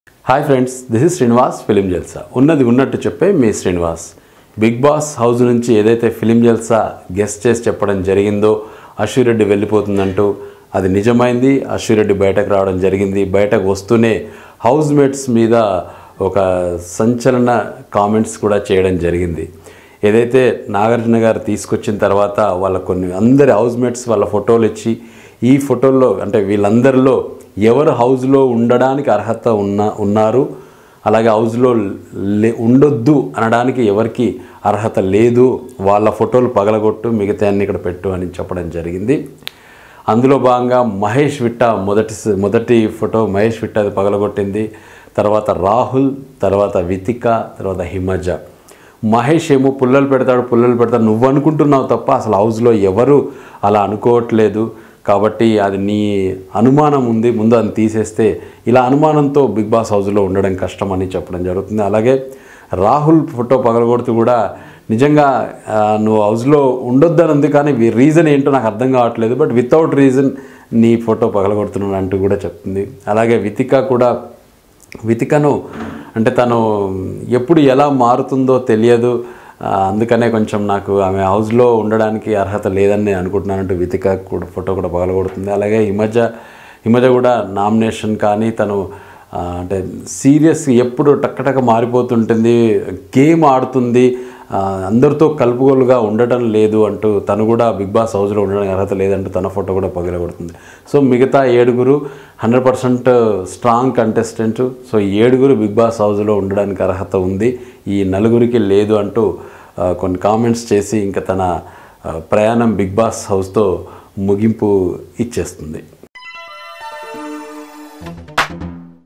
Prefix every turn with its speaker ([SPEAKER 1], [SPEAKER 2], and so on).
[SPEAKER 1] hi friends this is Srinivas film Jalsa ఉన్నది ఉన్నట్టు చెప్పే మీ శ్రీనివాస్ బిగ్ బాస్ హౌస్ నుంచి ఏదైతే ఫిలిం జల్సా గెస్ట్ చేసి చెప్పడం జరిగిందో అశ్విరెడ్డి వెళ్ళిపోతుందంటూ అది నిజమైంది అశ్విరెడ్డి బయటకు రావడం జరిగింది బయటకు వస్తూనే హౌస్ మేట్స్ మీద ఒక సంచలన కామెంట్స్ కూడా చేయడం జరిగింది ఏదైతే నాగార్జున గారు తీసుకొచ్చిన తర్వాత వాళ్ళ కొన్ని అందరి హౌస్ మేట్స్ వాళ్ళ ఫోటోలు ఇచ్చి ఈ ఫోటోల్లో అంటే వీళ్ళందరిలో ఎవరు హౌస్లో ఉండడానికి అర్హత ఉన్న ఉన్నారు అలాగే హౌస్లో లే ఉండొద్దు అనడానికి ఎవరికి అర్హత లేదు వాళ్ళ ఫోటోలు పగలగొట్టు మిగతా అన్ని ఇక్కడ పెట్టు అని చెప్పడం జరిగింది అందులో భాగంగా మహేష్ విట్ట మొదటి స- మొదటి ఫోటో మహేష్ విట్ట అది పగలగొట్టింది తర్వాత రాహుల్ తర్వాత వితిక తర్వాత హిమజ మహేష్ ఏమో పుల్లలు పెడతాడు పుల్లలు పెడతాడు నువ్వు అనుకుంటున్నావు తప్ప అసలు హౌస్లో ఎవరు అలా అనుకోవట్లేదు కాబట్టి అది నీ అనుమానం ఉంది ముందు అది తీసేస్తే ఇలా అనుమానంతో బిగ్ బాస్ హౌస్లో ఉండడం కష్టం అని చెప్పడం జరుగుతుంది అలాగే రాహుల్ ఫోటో పగలగొడుతూ కూడా నిజంగా ఆ, నువ్వు హౌస్లో ఉండొద్దని ఉంది కానీ రీజన్ ఏంటో నాకు అర్థం కావట్లేదు బట్ వితౌట్ రీజన్ నీ ఫోటో పగలగొడుతున్నాను అంటూ కూడా చెప్తుంది అలాగే వితిక కూడా వితికను అంటే తను ఎప్పుడు ఎలా మారుతుందో తెలియదు ఆ, అందుకనే కొంచెం నాకు ఆమె హౌస్లో ఉండడానికి అర్హత లేదని నేను అనుకుంటున్నానంటూ వితిక కూడా ఫోటో కూడా పగలగొడుతుంది అలాగే హిమజ హిమజ కూడా నామినేషన్ కానీ తను ఆ, అంటే సీరియస్ ఎప్పుడు టక్కటక్క మారిపోతుంటుంది గేమ్ ఆడుతుంది ఆ, అందరితో కలుపుగోలుగా ఉండటం లేదు అంటూ తను కూడా బిగ్ బాస్ హౌస్లో ఉండడానికి అర్హత లేదంటూ తన ఫోటో కూడా పగిలగొడుతుంది సో మిగతా ఏడుగురు hundred percent strong contestant so ఈ ఏడుగురు బిగ్ బాస్ హౌస్లో ఉండడానికి అర్హత ఉంది ఈ నలుగురికి లేదు అంటూ ఆ, కొన్ని కామెంట్స్ చేసి ఇంకా తన ఆ, ప్రయాణం బిగ్ బాస్ హౌస్తో ముగింపు ఇచ్చేస్తుంది